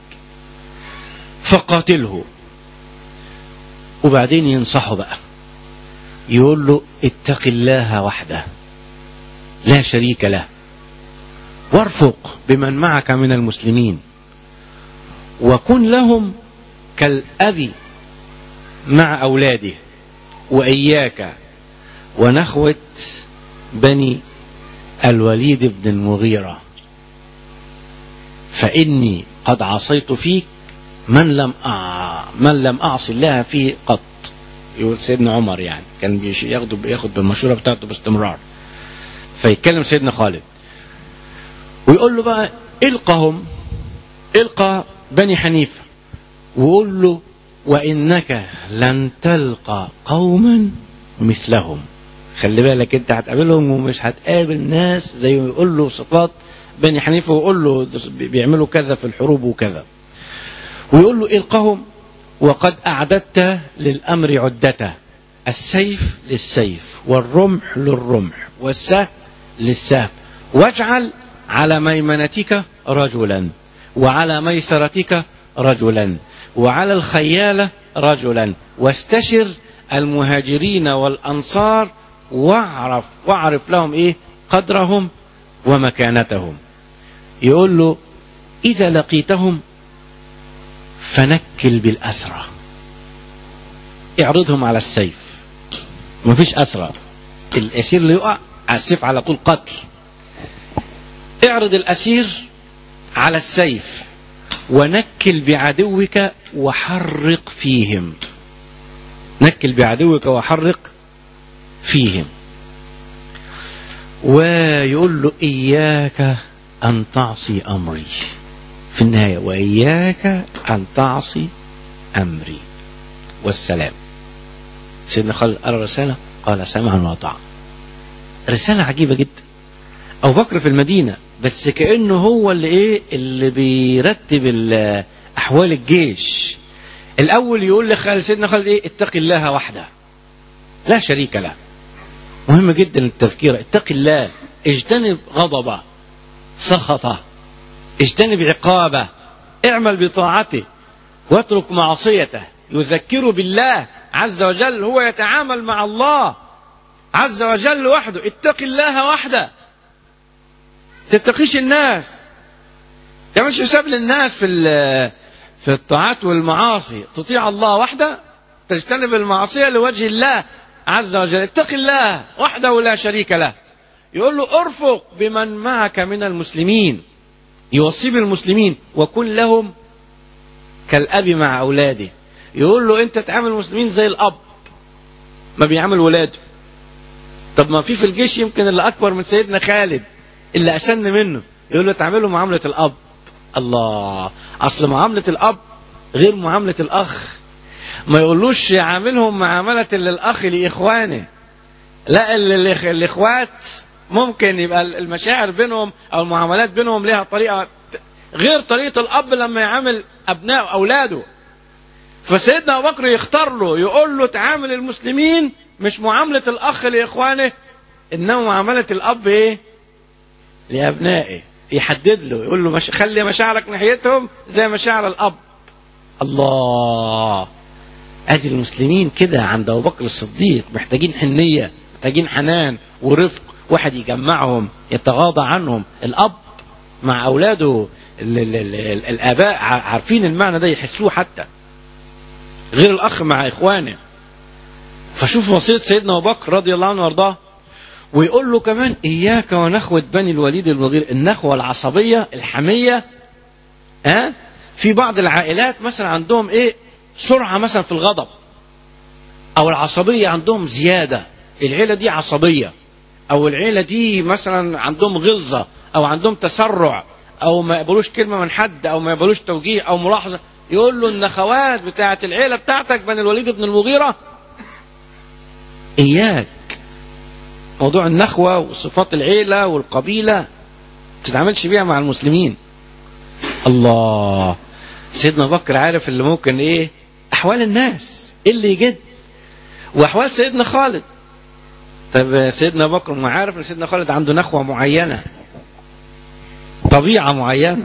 فقاتله وبعدين ينصحه بقى يقول له اتق الله وحده لا شريك له وارفق بمن معك من المسلمين وكن لهم كالأب مع أولاده وإياك ونخوة بني الوليد بن المغيرة فإني قد عصيت فيك من لم أع... من لم أعصي الله فيه قط يقول سيدنا عمر يعني كان بيش- ياخد بياخد بالمشورة بتاعته باستمرار فيتكلم سيدنا خالد ويقول له بقى القهم القى بني حنيفة وقول له وإنك لن تلقى قوما مثلهم خلي بالك انت هتقابلهم ومش هتقابل ناس زي ما يقول له صفات بني حنيفة ويقول له بيعملوا كذا في الحروب وكذا ويقول له القهم وقد أعددت للأمر عدته السيف للسيف والرمح للرمح والسهم للسهم واجعل على ميمنتك رجلا وعلى ميسرتك رجلا وعلى الخيالة رجلا واستشر المهاجرين والأنصار واعرف واعرف لهم ايه قدرهم ومكانتهم يقول له إذا لقيتهم فنكل بالأسرى اعرضهم على السيف مفيش أسرى الأسير اللي يقع على السيف على طول قتل اعرض الأسير على السيف ونكل بعدوك وحرق فيهم نكل بعدوك وحرق فيهم ويقول له إياك أن تعصي أمري في النهاية وإياك أن تعصي أمري والسلام سيدنا خالد قرأ الرسالة قال سمعا وطاعا رسالة عجيبة جدا أبو بكر في المدينة بس كأنه هو اللي إيه اللي بيرتب ال- أحوال الجيش الأول يقول لخالد سيدنا خالد إيه اتق الله وحده لا شريك له مهم جدا التذكير اتق الله اجتنب غضبه سخطه اجتنب عقابه اعمل بطاعته واترك معصيته يذكر بالله عز وجل هو يتعامل مع الله عز وجل وحده اتق الله وحده تتقيش الناس تعملش حساب للناس في ال- في الطاعات والمعاصي تطيع الله وحده تجتنب المعصية لوجه الله عز وجل اتق الله وحده لا شريك له يقول له ارفق بمن معك من المسلمين يوصي بالمسلمين وكن لهم كالأب مع أولاده يقول له أنت تعامل المسلمين زي الأب ما بيعامل ولاده طب ما في في الجيش يمكن اللي أكبر من سيدنا خالد اللي أسن منه يقول له تعامله معاملة الأب الله أصل معاملة الأب غير معاملة الأخ ما يقولوش عاملهم معاملة للأخ لإخوانه لا ال- الإخ- الإخوات ممكن يبقى المشاعر بينهم أو المعاملات بينهم لها طريقة غير طريقة الأب لما يعامل أبناء أولاده فسيدنا أبو بكر يختار له يقول له تعامل المسلمين مش معاملة الأخ لإخوانه إنما معاملة الأب إيه لأبنائه يحدد له يقول له مش خلي مشاعرك ناحيتهم زي مشاعر الأب الله ادي المسلمين كده عند ابو بكر الصديق محتاجين حنيه محتاجين حنان ورفق واحد يجمعهم يتغاضى عنهم الاب مع اولاده ال ال ال ال الاباء ع- عارفين المعنى ده يحسوه حتى غير الاخ مع اخوانه فشوف وصيه سيدنا ابو بكر رضي الله عنه وارضاه ويقول له كمان اياك ونخوه بني الوليد المغير النخوه العصبيه الحميه ها في بعض العائلات مثلا عندهم ايه سرعه مثلا في الغضب او العصبيه عندهم زياده العيله دي عصبيه او العيله دي مثلا عندهم غلظه او عندهم تسرع او ما يقبلوش كلمه من حد او ما يقبلوش توجيه او ملاحظه يقول له النخوات بتاعه العيله بتاعتك بني الوليد بن المغيره إياك موضوع النخوة وصفات العيلة والقبيلة ما تتعاملش بيها مع المسلمين الله سيدنا بكر عارف اللي ممكن ايه احوال الناس إيه اللي يجد واحوال سيدنا خالد طب سيدنا بكر ما عارف ان سيدنا خالد عنده نخوة معينة طبيعة معينة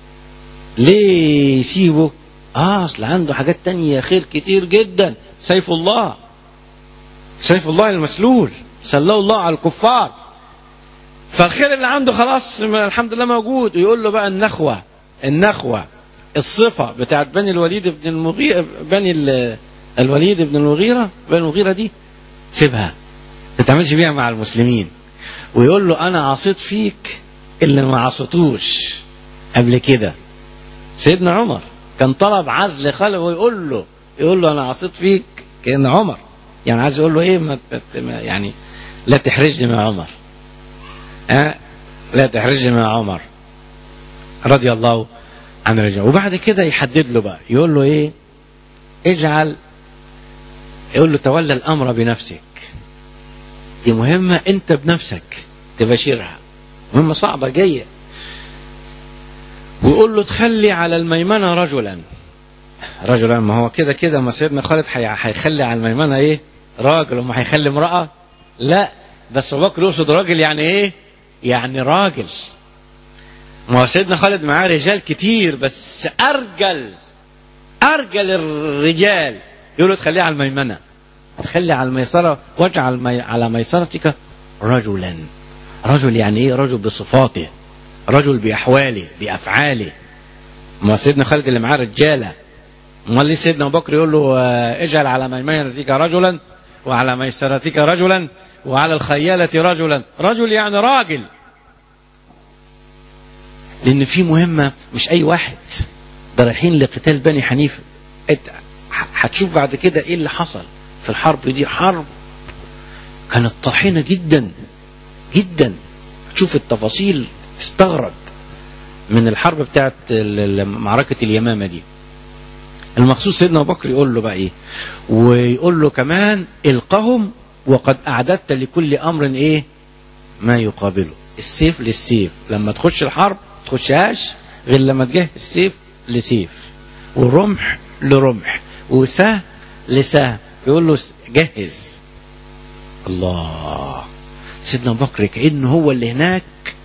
ليه يسيبه اه اصل عنده حاجات تانية خير كتير جدا سيف الله سيف الله المسلول سلاه الله على الكفار فالخير اللي عنده خلاص الحمد لله موجود ويقول له بقى النخوة النخوة الصفة بتاعت بني الوليد بن المغيرة بني ال- الوليد بن المغيرة بني المغيرة دي سيبها ما تعملش بيها مع المسلمين ويقول له أنا عصيت فيك اللي ما عصيتوش قبل كده سيدنا عمر كان طلب عزل خالد ويقول له يقول له أنا عصيت فيك كأن عمر يعني عايز يقول له إيه ما ما- يعني لا تحرجني مع عمر ها لا تحرجني مع عمر رضي الله عن الرجال وبعد كده يحدد له بقى يقول له ايه اجعل يقول له تولى الامر بنفسك دي مهمة انت بنفسك تباشرها مهمة صعبة جاية ويقول له تخلي على الميمنة رجلا رجلا ما هو كده كده ما سيدنا خالد هي- هيخلي على الميمنة ايه راجل وما هيخلي امرأة لا بس ابو بكر يقصد راجل يعني ايه يعني راجل ما هو سيدنا خالد معاه رجال كتير بس ارجل ارجل الرجال يقولوا تخليه على الميمنه تخلي على الميسره واجعل مي على ميسرتك رجلا رجل يعني ايه رجل بصفاته رجل باحواله بافعاله ما هو سيدنا خالد اللي معاه رجاله امال ليه سيدنا ابو بكر يقول له آه، اجعل على ميمنتك رجلا وعلى ميسرتك رجلا وعلى الخيالة رجلا رجل يعني راجل لأن في مهمة مش أي واحد ده رايحين لقتال بني حنيفة أنت ح- هتشوف بعد كده إيه اللي حصل في الحرب دي حرب كانت طاحنة جدا جدا تشوف التفاصيل تستغرب من الحرب بتاعت ال- ال- معركة اليمامة دي المخصوص سيدنا أبو بكر يقول له بقى إيه ويقول له كمان القهم وقد أعددت لكل أمر إيه ما يقابله السيف للسيف لما تخش الحرب تخشهاش غير لما تجهز السيف لسيف والرمح لرمح وسهم لسهم يقول له جهز الله سيدنا أبو بكر كأنه هو اللي هناك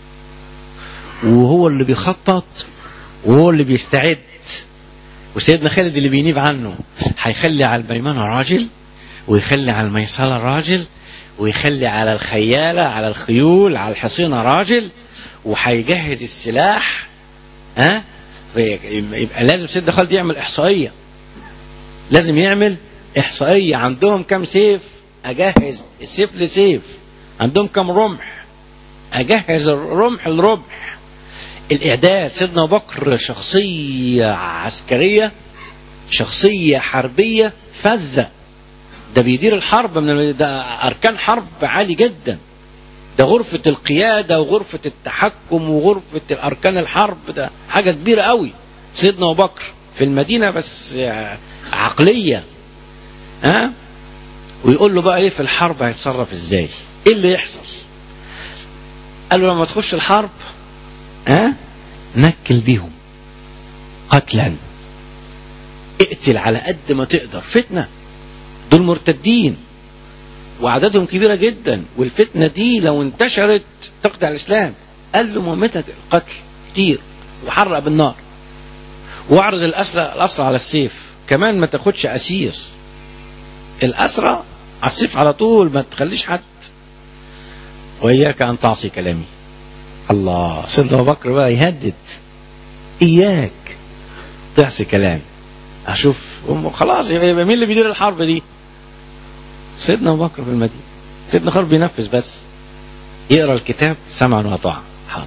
وهو اللي بيخطط وهو اللي بيستعد وسيدنا خالد اللي بينيب عنه هيخلي على الميمنة راجل ويخلي على الميسرة راجل ويخلي على الخيالة على الخيول على الحصينة راجل وهيجهز السلاح ها يبقى لازم سيدنا خالد يعمل إحصائية لازم يعمل إحصائية عندهم كم سيف أجهز السيف لسيف عندهم كم رمح أجهز الرمح لرمح الإعداد سيدنا أبو بكر شخصية عسكرية شخصية حربية فذة ده بيدير الحرب من ال- ده أركان حرب عالي جدا ده غرفة القيادة وغرفة التحكم وغرفة أركان الحرب ده حاجة كبيرة قوي سيدنا أبو بكر في المدينة بس عقلية ها ويقول له بقى ايه في الحرب هيتصرف ازاي ايه اللي يحصل قال له لما تخش الحرب ها نكل بيهم قتلا اقتل على قد ما تقدر فتنة دول مرتدين وأعدادهم كبيرة جدا والفتنة دي لو انتشرت تقطع الإسلام قال له مهمتك القتل كتير وحرق بالنار واعرض الأسرى الأسرى على السيف كمان ما تاخدش أسير الأسرى على السيف على طول ما تخليش حد وإياك أن تعصي كلامي الله سيدنا أبو بكر بقى يهدد إياك تعصي كلامي أشوف هم خلاص يبقى مين اللي بيدير الحرب دي سيدنا أبو بكر في المدينة سيدنا خالد بينفذ بس يقرأ الكتاب سمعا وطاعا حاضر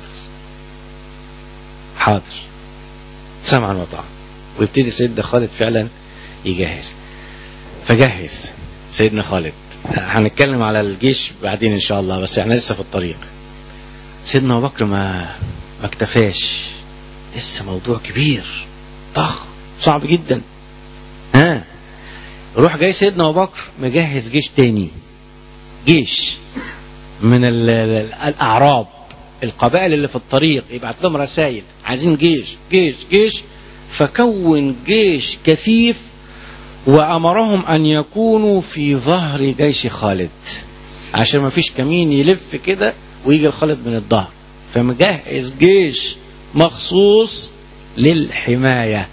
حاضر سمعا وطاعا ويبتدي سيدنا خالد فعلا يجهز فجهز سيدنا خالد هنتكلم على الجيش بعدين ان شاء الله بس احنا لسه في الطريق سيدنا ابو بكر ما ما اكتفاش لسه موضوع كبير ضخم صعب جدا ها روح جاي سيدنا ابو بكر مجهز جيش تاني جيش من ال- ال- الأعراب القبائل اللي في الطريق يبعت لهم رسائل عايزين جيش جيش جيش فكون جيش كثيف وأمرهم أن يكونوا في ظهر جيش خالد عشان ما فيش كمين يلف كده ويجي الخالد من الظهر فمجهز جيش مخصوص للحماية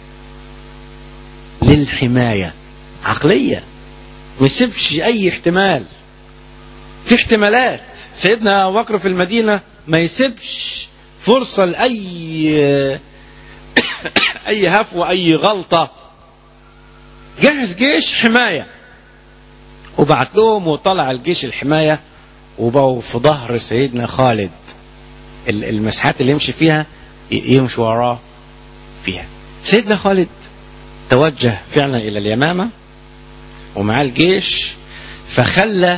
للحماية عقلية ما يسيبش أي احتمال في احتمالات سيدنا أبو بكر في المدينة ما يسيبش فرصة لأي أي هفوة أي غلطة جهز جيش حماية وبعت لهم وطلع الجيش الحماية وبقوا في ظهر سيدنا خالد ال- المساحات اللي يمشي فيها ي- يمشي وراه فيها سيدنا خالد توجه فعلا إلى اليمامة ومعاه الجيش فخلى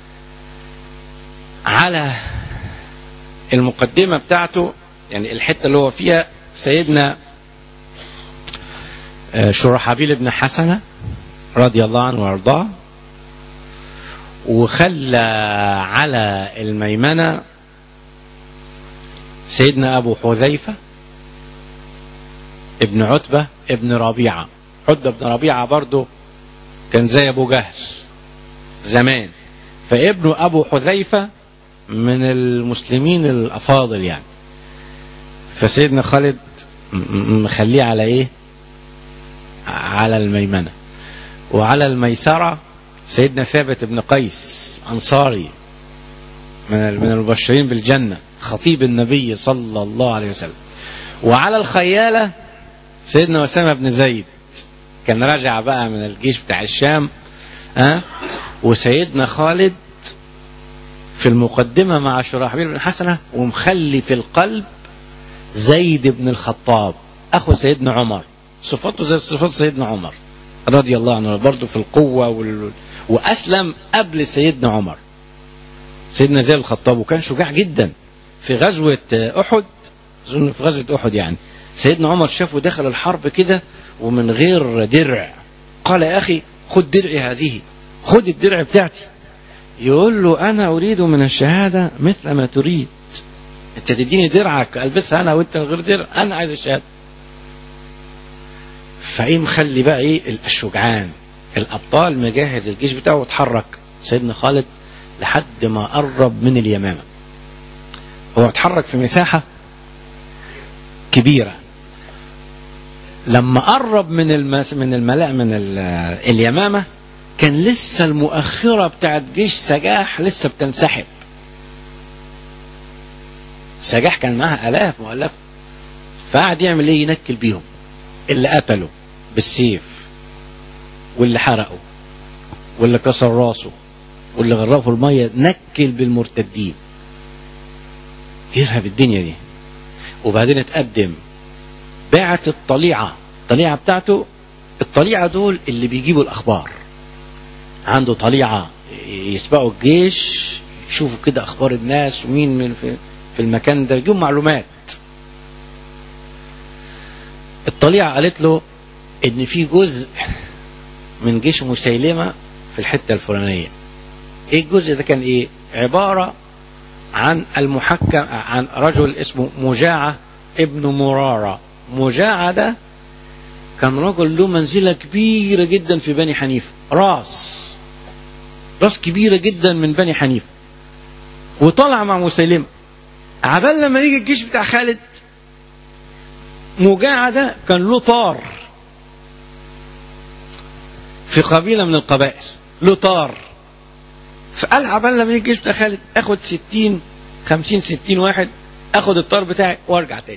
على المقدمة بتاعته يعني الحتة اللي هو فيها سيدنا آه، شرحبيل بن حسنة رضي الله عنه وارضاه وخلى على الميمنة سيدنا أبو حذيفة ابن عتبة ابن ربيعة عتبة بن ربيعة برضه كان زي أبو جهل زمان فابن أبو حذيفة من المسلمين الأفاضل يعني فسيدنا خالد م- م- مخليه على إيه على الميمنة وعلى الميسرة سيدنا ثابت بن قيس أنصاري من من المبشرين بالجنة خطيب النبي صلى الله عليه وسلم وعلى الخيالة سيدنا أسامة بن زيد كان راجع بقى من الجيش بتاع الشام ها أه؟ وسيدنا خالد في المقدمة مع شراحبيل بن حسنة ومخلي في القلب زيد بن الخطاب أخو سيدنا عمر صفاته زي صفات سيدنا عمر رضي الله عنه برضه في القوة وال... وأسلم قبل سيدنا عمر سيدنا زيد الخطاب وكان شجاع جدا في غزوة أحد أظن في غزوة أحد يعني سيدنا عمر شافه دخل الحرب كده ومن غير درع قال يا أخي خد درعي هذه خد الدرع بتاعتي يقول له أنا أريد من الشهادة مثل ما تريد أنت تديني درعك ألبسها أنا وأنت من غير درع أنا عايز الشهادة فإيه مخلي بقى إيه الشجعان الأبطال مجهز الجيش بتاعه واتحرك سيدنا خالد لحد ما قرب من اليمامة هو اتحرك في مساحة كبيرة لما قرب من المس من الملاء من ال- اليمامة كان لسه المؤخرة بتاعت جيش سجاح لسه بتنسحب سجاح كان معاها آلاف مؤلفة فقعد يعمل ايه ينكل بيهم اللي قتله بالسيف واللي حرقه واللي كسر راسه واللي غرقه المية نكل بالمرتدين يرهب الدنيا دي وبعدين اتقدم باعت الطليعة الطليعة بتاعته الطليعة دول اللي بيجيبوا الأخبار عنده طليعة يسبقوا الجيش يشوفوا كده أخبار الناس ومين من في, في المكان ده يجيبوا معلومات الطليعة قالت له إن في جزء من جيش مسيلمة في الحتة الفلانية إيه الجزء ده كان إيه عبارة عن المحكم عن رجل اسمه مجاعة ابن مرارة مجاعة ده كان رجل له منزلة كبيرة جدا في بني حنيفة راس راس كبيرة جدا من بني حنيفة وطلع مع مسيلمة عبال لما يجي الجيش بتاع خالد مجاعة ده كان له طار في قبيلة من القبائل له طار فقال عبال لما يجي الجيش بتاع خالد اخد ستين خمسين ستين واحد اخد الطار بتاعي وارجع تاني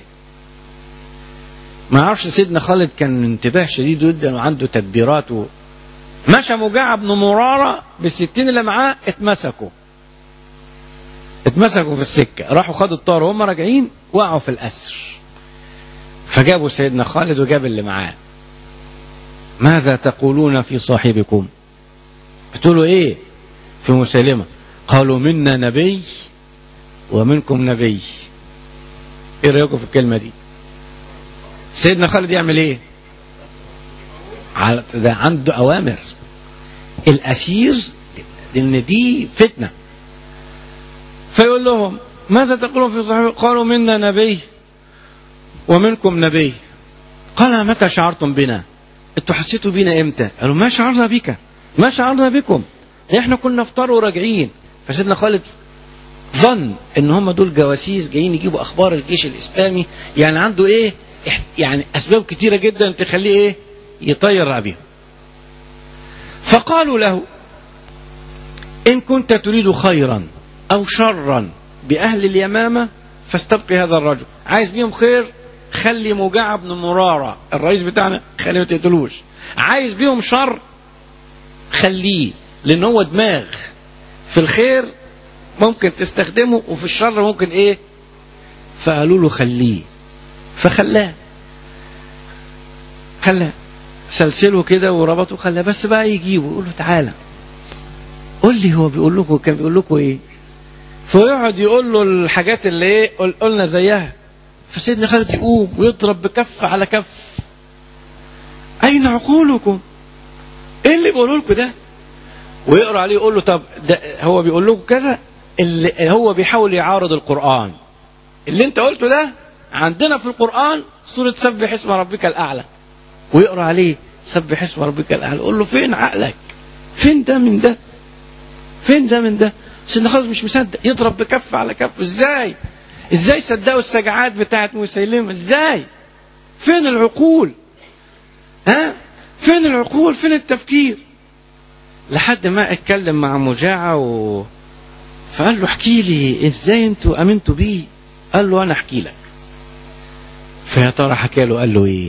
ما اعرفش سيدنا خالد كان انتباه شديد جدا وعنده تدبيرات و... مشى مجاعة بن مرارة بالستين اللي معاه اتمسكوا اتمسكوا في السكة راحوا خدوا الطار وهم راجعين وقعوا في الأسر فجابوا سيدنا خالد وجاب اللي معاه ماذا تقولون في صاحبكم بتقولوا ايه في مسلمة قالوا منا نبي ومنكم نبي ايه رأيكم في الكلمة دي سيدنا خالد يعمل ايه على- ده عنده اوامر الاسير لان دي فتنه فيقول لهم ماذا تقولون في صحيح قالوا منا نبي ومنكم نبي قال متى شعرتم بنا انتوا حسيتوا بينا امتى قالوا ما شعرنا بك ما شعرنا بكم احنا كنا افطار وراجعين فسيدنا خالد ظن ان هم دول جواسيس جايين يجيبوا اخبار الجيش الاسلامي يعني عنده ايه اح- يعني اسباب كتيره جدا تخليه ايه يطير ابيهم فقالوا له ان كنت تريد خيرا او شرا باهل اليمامه فاستبقي هذا الرجل عايز بيهم خير خلي مجاع بن مراره الرئيس بتاعنا خليه ما تقتلوش عايز بيهم شر خليه لان هو دماغ في الخير ممكن تستخدمه وفي الشر ممكن ايه فقالوا له خليه فخلاه خلاه سلسله كده وربطه خلاه بس بقى يجيبه يقول له تعالى قول لي هو بيقول لكم كان بيقول لكم ايه فيقعد يقول له الحاجات اللي ايه قل- قلنا زيها فسيدنا خالد يقوم ويضرب بكف على كف اين عقولكم ايه اللي بيقولوا لكم ده ويقرا عليه يقول له طب ده هو بيقول لكم كذا اللي هو بيحاول يعارض القرآن اللي انت قلته ده عندنا في القرآن سورة سبح اسم ربك الأعلى ويقرا عليه سبح اسم ربك الأعلى يقول له فين عقلك فين ده من ده فين ده من ده سيدنا خالد مش مصدق يضرب بكف على كف ازاي ازاي صدقوا السجعات بتاعت مسيلمة ازاي فين العقول ها فين العقول فين التفكير لحد ما اتكلم مع مجاعة و... فقال له احكي لي ازاي انتوا امنتوا بيه قال له انا احكي لك فيا ترى حكى له قال له ايه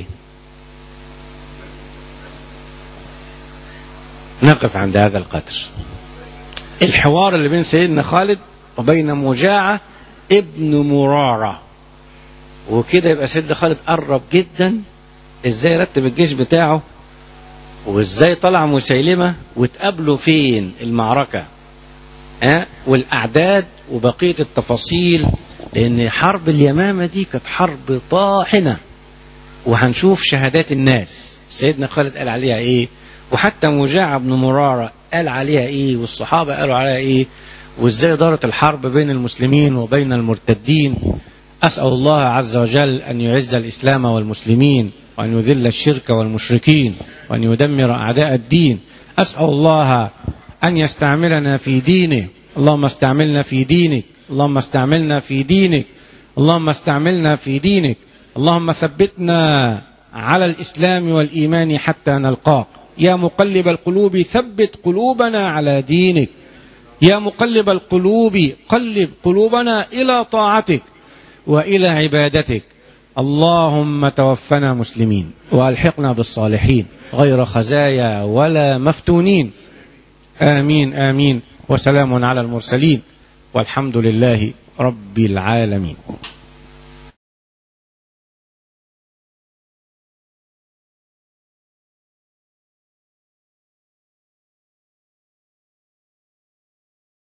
نقف عند هذا القدر الحوار اللي بين سيدنا خالد وبين مجاعة ابن مرارة وكده يبقى سيدنا خالد قرب جدا ازاي رتب الجيش بتاعه وازاي طلع مسيلمة وتقابلوا فين المعركة ها والاعداد وبقية التفاصيل لان حرب اليمامة دي كانت حرب طاحنة وهنشوف شهادات الناس سيدنا خالد قال عليها ايه وحتى مجاع بن مرارة قال عليها ايه والصحابة قالوا عليها ايه وازاي دارت الحرب بين المسلمين وبين المرتدين أسأل الله عز وجل أن يعز الإسلام والمسلمين وأن يذل الشرك والمشركين وأن يدمر أعداء الدين أسأل الله أن يستعملنا في دينه اللهم استعملنا في دينك اللهم استعملنا في دينك اللهم استعملنا في دينك اللهم ثبتنا على الإسلام والإيمان حتى نلقاك يا مقلب القلوب ثبت قلوبنا على دينك يا مقلب القلوب قلب قلوبنا إلى طاعتك والى عبادتك اللهم توفنا مسلمين والحقنا بالصالحين غير خزايا ولا مفتونين امين امين وسلام على المرسلين والحمد لله رب العالمين